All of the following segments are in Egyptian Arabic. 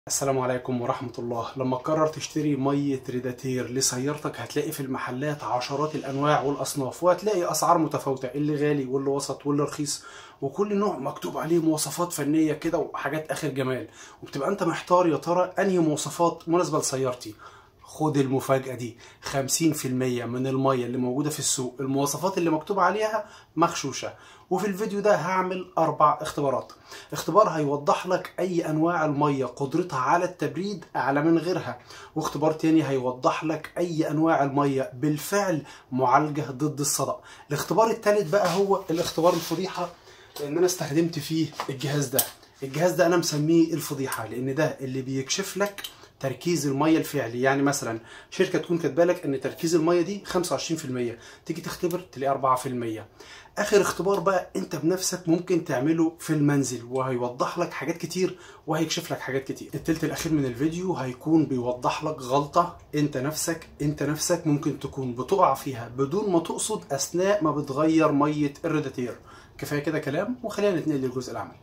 السلام عليكم ورحمة الله لما تقرر تشتري مية ريداتير لسيارتك هتلاقي في المحلات عشرات الأنواع والأصناف وهتلاقي أسعار متفاوتة اللي غالي واللي وسط واللي رخيص وكل نوع مكتوب عليه مواصفات فنية كده وحاجات آخر جمال وبتبقى أنت محتار يا ترى أنهي مواصفات مناسبة لسيارتي خد المفاجأة دي 50% من المية اللي موجودة في السوق المواصفات اللي مكتوب عليها مغشوشة وفي الفيديو ده هعمل أربع اختبارات اختبار هيوضح لك أي أنواع المية قدرتها على التبريد أعلى من غيرها واختبار تاني هيوضح لك أي أنواع المية بالفعل معالجة ضد الصدأ الاختبار التالت بقى هو الاختبار الفضيحة لأن أنا استخدمت فيه الجهاز ده الجهاز ده أنا مسميه الفضيحة لأن ده اللي بيكشف لك تركيز الميه الفعلي يعني مثلا شركه تكون كاتبه لك ان تركيز الميه دي 25% تيجي تختبر تلاقي 4% اخر اختبار بقى انت بنفسك ممكن تعمله في المنزل وهيوضح لك حاجات كتير وهيكشف لك حاجات كتير التلت الاخير من الفيديو هيكون بيوضح لك غلطه انت نفسك انت نفسك ممكن تكون بتقع فيها بدون ما تقصد اثناء ما بتغير ميه الريداتير كفايه كده كلام وخلينا نتنقل للجزء العملي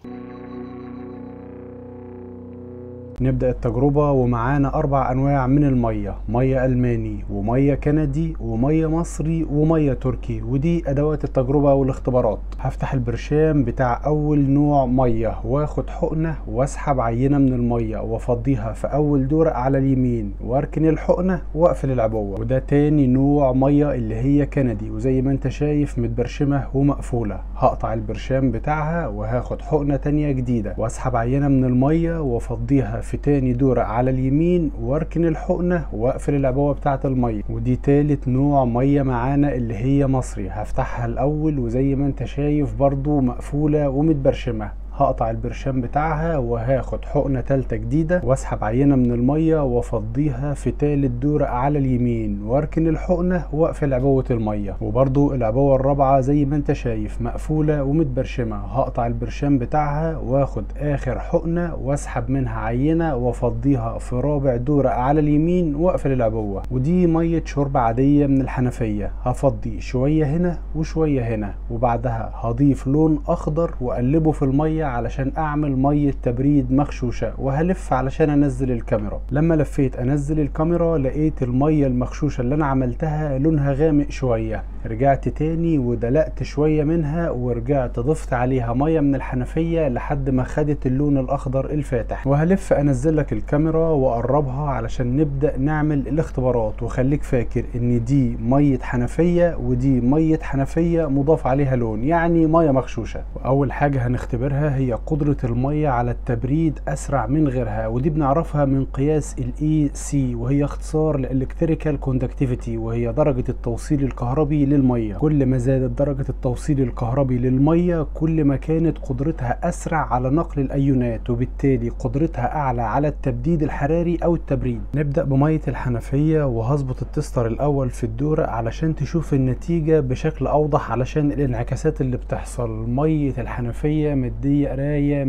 نبدأ التجربة ومعانا أربع أنواع من المية مية ألماني ومية كندي ومية مصري ومية تركي ودي أدوات التجربة والاختبارات هفتح البرشام بتاع أول نوع مية واخد حقنة واسحب عينة من المية وافضيها في أول دورق على اليمين واركن الحقنة واقفل العبوة وده تاني نوع مية اللي هي كندي وزي ما انت شايف متبرشمة ومقفولة هقطع البرشام بتاعها وهاخد حقنة تانية جديدة واسحب عينة من المية وافضيها في تاني دورق على اليمين واركن الحقنة واقفل العبوة بتاعة المية ودي تالت نوع مية معانا اللي هي مصري هفتحها الاول وزي ما انت شايف برضو مقفولة ومتبرشمة هقطع البرشام بتاعها وهاخد حقنة تالتة جديدة واسحب عينة من المية وافضيها في تالت دورق على اليمين واركن الحقنة واقفل عبوة المية وبرضو العبوة الرابعة زي ما انت شايف مقفولة ومتبرشمة هقطع البرشام بتاعها واخد اخر حقنة واسحب منها عينة وافضيها في رابع دورق على اليمين واقفل العبوة ودي مية شرب عادية من الحنفية هفضي شوية هنا وشوية هنا وبعدها هضيف لون اخضر واقلبه في المية علشان اعمل ميه تبريد مغشوشه وهلف علشان انزل الكاميرا لما لفيت انزل الكاميرا لقيت الميه المغشوشه اللي انا عملتها لونها غامق شويه رجعت تاني ودلقت شويه منها ورجعت ضفت عليها ميه من الحنفيه لحد ما خدت اللون الاخضر الفاتح وهلف انزل لك الكاميرا واقربها علشان نبدا نعمل الاختبارات وخليك فاكر ان دي ميه حنفيه ودي ميه حنفيه مضاف عليها لون يعني ميه مغشوشه واول حاجه هنختبرها هي قدرة المية على التبريد أسرع من غيرها ودي بنعرفها من قياس ال EC وهي اختصار لإلكتريكال كوندكتيفيتي وهي درجة التوصيل الكهربي للمية كل ما زادت درجة التوصيل الكهربي للمية كل ما كانت قدرتها أسرع على نقل الأيونات وبالتالي قدرتها أعلى على التبديد الحراري أو التبريد نبدأ بمية الحنفية وهظبط التستر الأول في الدورق علشان تشوف النتيجة بشكل أوضح علشان الانعكاسات اللي بتحصل مية الحنفية مدية قرايه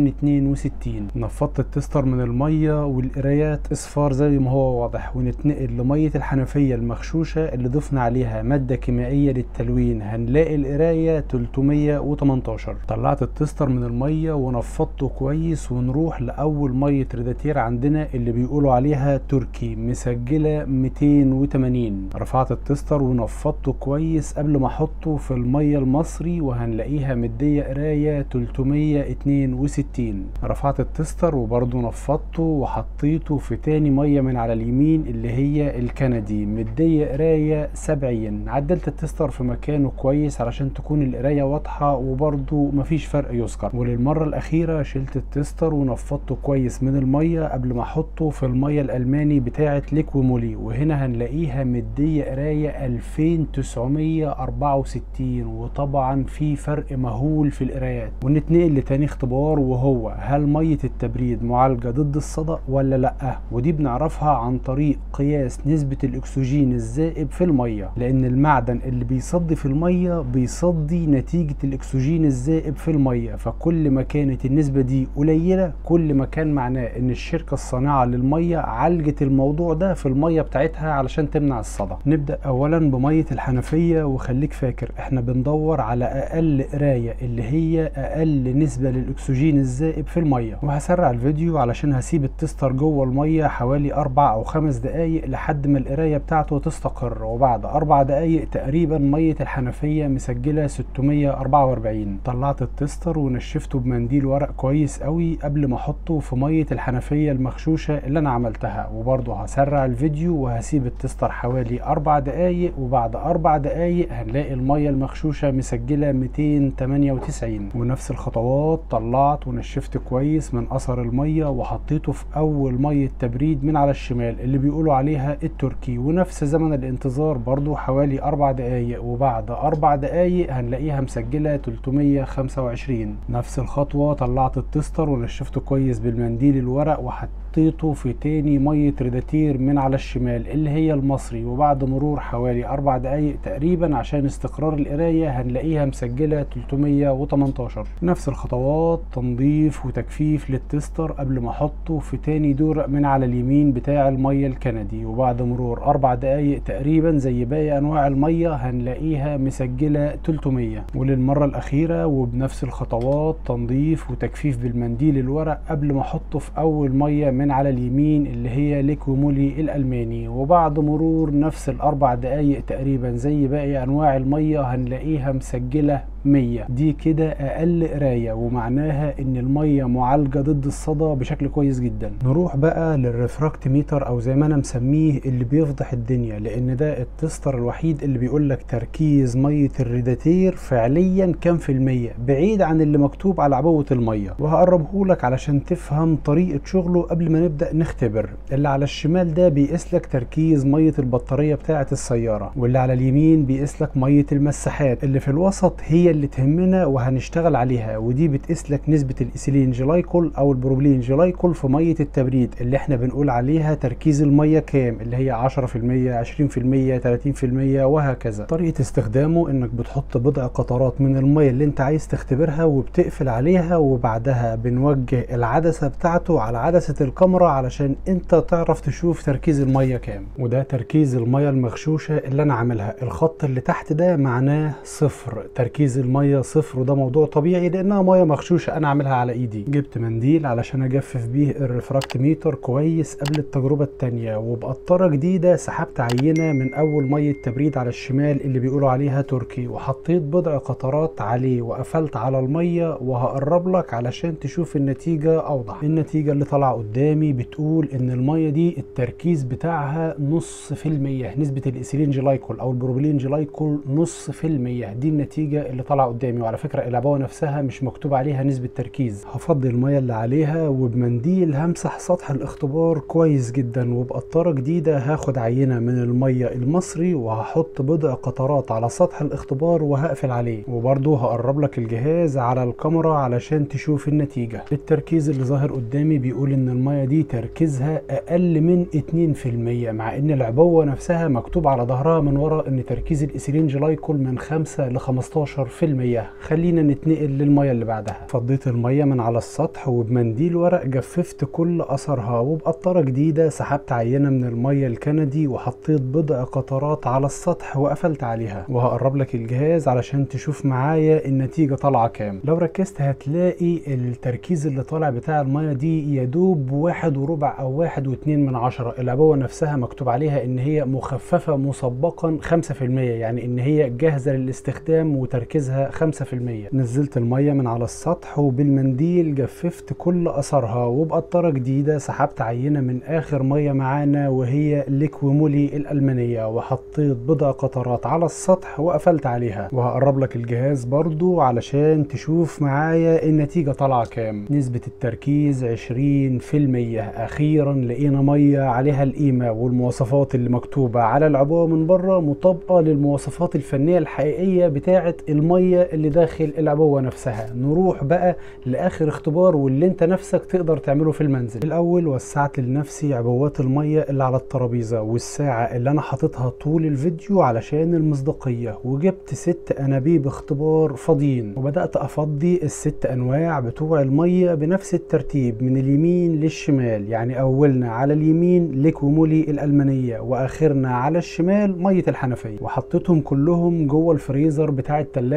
262 نفضت التستر من الميه والقرايات اصفار زي ما هو واضح ونتنقل لميه الحنفيه المغشوشه اللي ضفنا عليها ماده كيميائيه للتلوين هنلاقي القرايه 318 طلعت التستر من الميه ونفضته كويس ونروح لاول ميه ريداتير عندنا اللي بيقولوا عليها تركي مسجله 280 رفعت التستر ونفضته كويس قبل ما احطه في الميه المصري وهنلاقيها مديه قرايه 300 162 رفعت التستر وبرضه نفضته وحطيته في تاني ميه من على اليمين اللي هي الكندي مدية قراية 70 عدلت التستر في مكانه كويس علشان تكون القراية واضحة وبرضه مفيش فرق يذكر وللمرة الأخيرة شلت التستر ونفضته كويس من المية قبل ما أحطه في المية الألماني بتاعة ليكومولي وهنا هنلاقيها مدية قراية 2964 وطبعا في فرق مهول في القرايات ونتنقل لتاني اختبار وهو هل مية التبريد معالجة ضد الصدأ ولا لأ ودي بنعرفها عن طريق قياس نسبة الأكسجين الزائب في المية لأن المعدن اللي بيصدي في المية بيصدي نتيجة الأكسجين الزائب في المية فكل ما كانت النسبة دي قليلة كل ما كان معناه إن الشركة الصانعة للمية عالجت الموضوع ده في المية بتاعتها علشان تمنع الصدى نبدأ أولا بمية الحنفية وخليك فاكر احنا بندور على أقل قراية اللي هي أقل نسبة بالنسبة للاكسجين الزائب في المية وهسرع الفيديو علشان هسيب التستر جوه المية حوالي اربع او خمس دقايق لحد ما القراية بتاعته تستقر وبعد اربع دقايق تقريبا مية الحنفية مسجلة 644 طلعت التستر ونشفته بمنديل ورق كويس قوي قبل ما احطه في مية الحنفية المغشوشة اللي انا عملتها وبرضه هسرع الفيديو وهسيب التستر حوالي اربع دقايق وبعد اربع دقايق هنلاقي المية المغشوشة مسجلة 298 ونفس الخطوات طلعت ونشفت كويس من اثر المية وحطيته في اول مية تبريد من على الشمال اللي بيقولوا عليها التركي ونفس زمن الانتظار برضو حوالي اربع دقايق وبعد اربع دقايق هنلاقيها مسجلة 325 نفس الخطوة طلعت التستر ونشفته كويس بالمنديل الورق وحطيته في تاني مية ريداتير من على الشمال اللي هي المصري وبعد مرور حوالي اربع دقايق تقريبا عشان استقرار القراية هنلاقيها مسجلة 318 نفس الخطوات تنظيف وتجفيف للتستر قبل ما احطه في تاني دور من على اليمين بتاع المية الكندي وبعد مرور اربع دقايق تقريبا زي باقي انواع المية هنلاقيها مسجلة 300 وللمرة الاخيرة وبنفس الخطوات تنظيف وتجفيف بالمنديل الورق قبل ما احطه في اول مية من على اليمين اللي هي ليكومولي الالماني وبعد مرور نفس الاربع دقايق تقريبا زي باقي انواع المية هنلاقيها مسجلة 100 دي كده اقل قرايه ومعناها ان الميه معالجه ضد الصدى بشكل كويس جدا نروح بقى للريفراكت ميتر او زي ما انا مسميه اللي بيفضح الدنيا لان ده التستر الوحيد اللي بيقول لك تركيز ميه الريداتير فعليا كام في الميه بعيد عن اللي مكتوب على عبوه الميه وهقربه لك علشان تفهم طريقه شغله قبل ما نبدا نختبر اللي على الشمال ده بيقيس لك تركيز ميه البطاريه بتاعه السياره واللي على اليمين بيقيس لك ميه المساحات اللي في الوسط هي اللي تهمنا وهنشتغل عليها ودي بتقيس لك نسبة الإيثيلين جلايكول أو البروبلين جلايكول في مية التبريد اللي احنا بنقول عليها تركيز المية كام اللي هي 10% 20% 30% وهكذا طريقة استخدامه إنك بتحط بضع قطرات من المية اللي انت عايز تختبرها وبتقفل عليها وبعدها بنوجه العدسة بتاعته على عدسة الكاميرا علشان انت تعرف تشوف تركيز المية كام وده تركيز المية المغشوشة اللي انا عاملها الخط اللي تحت ده معناه صفر تركيز المية صفر وده موضوع طبيعي لانها مية مغشوشة انا عاملها على ايدي جبت منديل علشان اجفف بيه الريفراكت ميتر كويس قبل التجربة التانية وبقطرة جديدة سحبت عينة من اول مية تبريد على الشمال اللي بيقولوا عليها تركي وحطيت بضع قطرات عليه وقفلت على المية وهقرب لك علشان تشوف النتيجة اوضح النتيجة اللي طالعة قدامي بتقول ان المية دي التركيز بتاعها نص في المية نسبة الايثيلين جلايكول او البروبلين جلايكول نص في المية دي النتيجة اللي طالعة قدامي وعلى فكرة العبوة نفسها مش مكتوب عليها نسبة تركيز هفضي المية اللي عليها وبمنديل همسح سطح الاختبار كويس جدا وبقطرة جديدة هاخد عينة من المية المصري وهحط بضع قطرات على سطح الاختبار وهقفل عليه وبرضه هقرب لك الجهاز على الكاميرا علشان تشوف النتيجة التركيز اللي ظاهر قدامي بيقول ان المية دي تركيزها اقل من 2% مع ان العبوة نفسها مكتوب على ظهرها من ورا ان تركيز الايثيلين جلايكول من 5 ل 15% خلينا نتنقل للمية اللي بعدها فضيت المية من على السطح وبمنديل ورق جففت كل اثرها وبقطرة جديدة سحبت عينة من المية الكندي وحطيت بضع قطرات على السطح وقفلت عليها وهقرب لك الجهاز علشان تشوف معايا النتيجة طالعة كام لو ركزت هتلاقي التركيز اللي طالع بتاع المية دي يدوب واحد وربع او واحد واتنين من عشرة العبوة نفسها مكتوب عليها ان هي مخففة مسبقا خمسة في المية يعني ان هي جاهزة للاستخدام وتركيزها خمسة في المية نزلت المية من على السطح وبالمنديل جففت كل اثرها وبقطرة جديدة سحبت عينة من اخر مية معانا وهي ليكويمولي الالمانية وحطيت بضع قطرات على السطح وقفلت عليها وهقرب لك الجهاز برضو علشان تشوف معايا النتيجة طالعة كام نسبة التركيز 20% اخيرا لقينا مية عليها القيمة والمواصفات اللي مكتوبة على العبوة من بره مطابقة للمواصفات الفنية الحقيقية بتاعة المية اللي داخل العبوة نفسها نروح بقى لاخر اختبار واللي انت نفسك تقدر تعمله في المنزل الاول وسعت لنفسي عبوات المية اللي على الترابيزة والساعة اللي انا حاططها طول الفيديو علشان المصداقية وجبت ست انابيب اختبار فاضيين وبدأت افضي الست انواع بتوع المية بنفس الترتيب من اليمين للشمال يعني اولنا على اليمين ليكومولي الالمانية واخرنا على الشمال مية الحنفية وحطيتهم كلهم جوه الفريزر بتاع التلاجة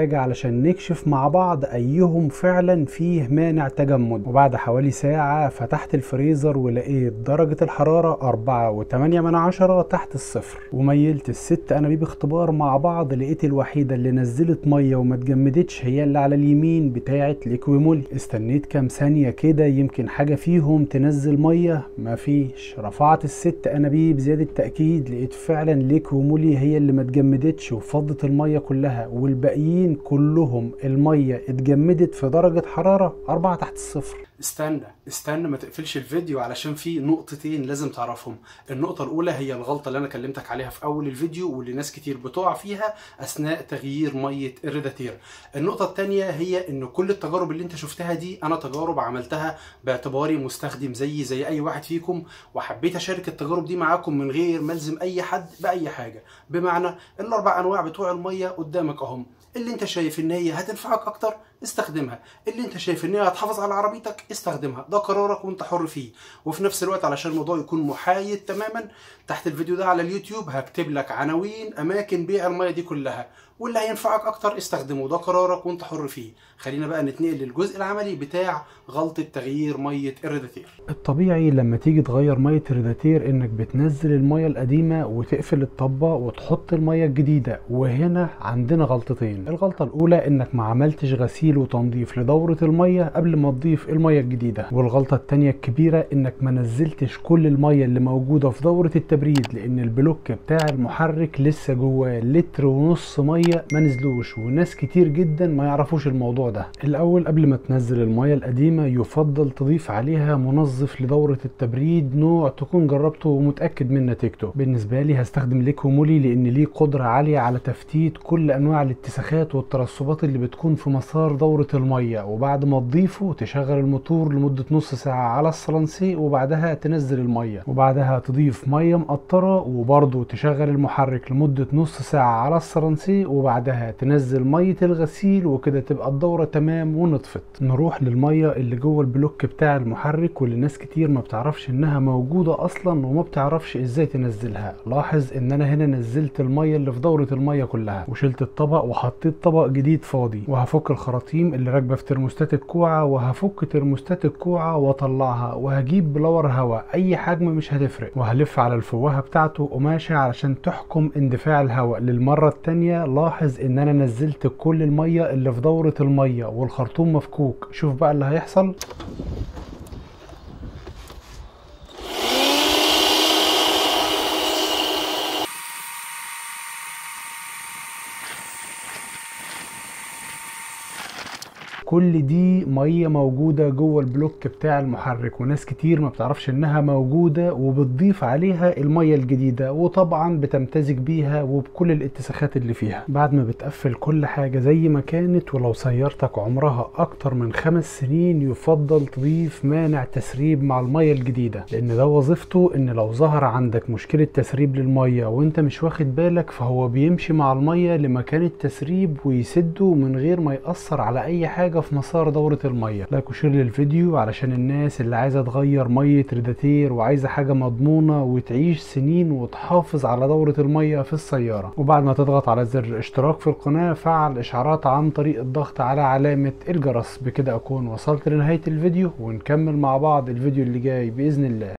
التلاجة علشان نكشف مع بعض ايهم فعلا فيه مانع تجمد وبعد حوالي ساعة فتحت الفريزر ولقيت درجة الحرارة أربعة وتمانية من عشرة تحت الصفر وميلت الست انابيب اختبار مع بعض لقيت الوحيدة اللي نزلت مية وما اتجمدتش هي اللي على اليمين بتاعة ليكويمولي استنيت كام ثانية كده يمكن حاجة فيهم تنزل مية مفيش رفعت الست انابيب زيادة تأكيد لقيت فعلا ليكويمولي هي اللي ما اتجمدتش وفضت المية كلها والباقيين كلهم المية اتجمدت في درجة حرارة أربعة تحت الصفر استنى استنى ما تقفلش الفيديو علشان في نقطتين لازم تعرفهم النقطة الأولى هي الغلطة اللي أنا كلمتك عليها في أول الفيديو واللي ناس كتير بتقع فيها أثناء تغيير مية الريداتير النقطة التانية هي إن كل التجارب اللي أنت شفتها دي أنا تجارب عملتها باعتباري مستخدم زيي زي أي واحد فيكم وحبيت أشارك التجارب دي معاكم من غير ما ألزم أي حد بأي حاجة بمعنى الأربع أنواع بتوع المية قدامك أهم اللي انت شايف ان هي هتنفعك اكتر استخدمها اللي انت شايف ان هي هتحافظ على عربيتك استخدمها ده قرارك وانت حر فيه وفي نفس الوقت علشان الموضوع يكون محايد تماما تحت الفيديو ده على اليوتيوب هكتب لك عناوين اماكن بيع الميه دي كلها واللي هينفعك اكتر استخدمه ده قرارك وانت حر فيه خلينا بقى نتنقل للجزء العملي بتاع غلطه تغيير ميه الريداتير الطبيعي لما تيجي تغير ميه الريداتير انك بتنزل الميه القديمه وتقفل الطبه وتحط الميه الجديده وهنا عندنا غلطتين الغلطه الاولى انك ما عملتش غسيل وتنظيف لدوره الميه قبل ما تضيف الميه الجديده والغلطه الثانيه الكبيره انك ما نزلتش كل الميه اللي موجوده في دوره التبريد لان البلوك بتاع المحرك لسه جواه لتر ونص ميه ما نزلوش وناس كتير جدا ما يعرفوش الموضوع ده الاول قبل ما تنزل الميه القديمه يفضل تضيف عليها منظف لدوره التبريد نوع تكون جربته ومتاكد من نتيجته بالنسبه لي هستخدم ليكومولي لان ليه قدره عاليه على تفتيت كل انواع الاتساخات والترسبات اللي بتكون في مسار دوره الميه وبعد ما تضيفه تشغل الموتور لمده نص ساعه على الصلانسي وبعدها تنزل الميه وبعدها تضيف ميه مقطره وبرضه تشغل المحرك لمده نص ساعه على الصلانسي وبعدها تنزل ميه الغسيل وكده تبقى الدوره تمام ونطفت نروح للميه اللي جوه البلوك بتاع المحرك واللي ناس كتير ما بتعرفش انها موجوده اصلا وما بتعرفش ازاي تنزلها لاحظ ان انا هنا نزلت الميه اللي في دوره الميه كلها وشلت الطبق وحطيت طبق جديد فاضي وهفك الخراطيم اللي راكبه في ترموستات الكوعه وهفك ترموستات الكوعه واطلعها وهجيب بلور هواء اي حجم مش هتفرق وهلف على الفوهه بتاعته قماشه علشان تحكم اندفاع الهواء للمره التانيه لاحظ ان انا نزلت كل الميه اللي في دوره الميه والخرطوم مفكوك شوف بقى اللي هيحصل كل دي ميه موجوده جوه البلوك بتاع المحرك وناس كتير ما بتعرفش انها موجوده وبتضيف عليها الميه الجديده وطبعا بتمتزج بيها وبكل الاتساخات اللي فيها بعد ما بتقفل كل حاجه زي ما كانت ولو سيارتك عمرها اكتر من خمس سنين يفضل تضيف مانع تسريب مع الميه الجديده لان ده وظيفته ان لو ظهر عندك مشكله تسريب للميه وانت مش واخد بالك فهو بيمشي مع الميه لمكان التسريب ويسده من غير ما ياثر على اي حاجه في مسار دورة المية لايك وشير للفيديو علشان الناس اللي عايزة تغير مية ريداتير وعايزة حاجة مضمونة وتعيش سنين وتحافظ على دورة المية في السيارة وبعد ما تضغط على زر الاشتراك في القناة فعل اشعارات عن طريق الضغط على علامة الجرس بكده اكون وصلت لنهاية الفيديو ونكمل مع بعض الفيديو اللي جاي بإذن الله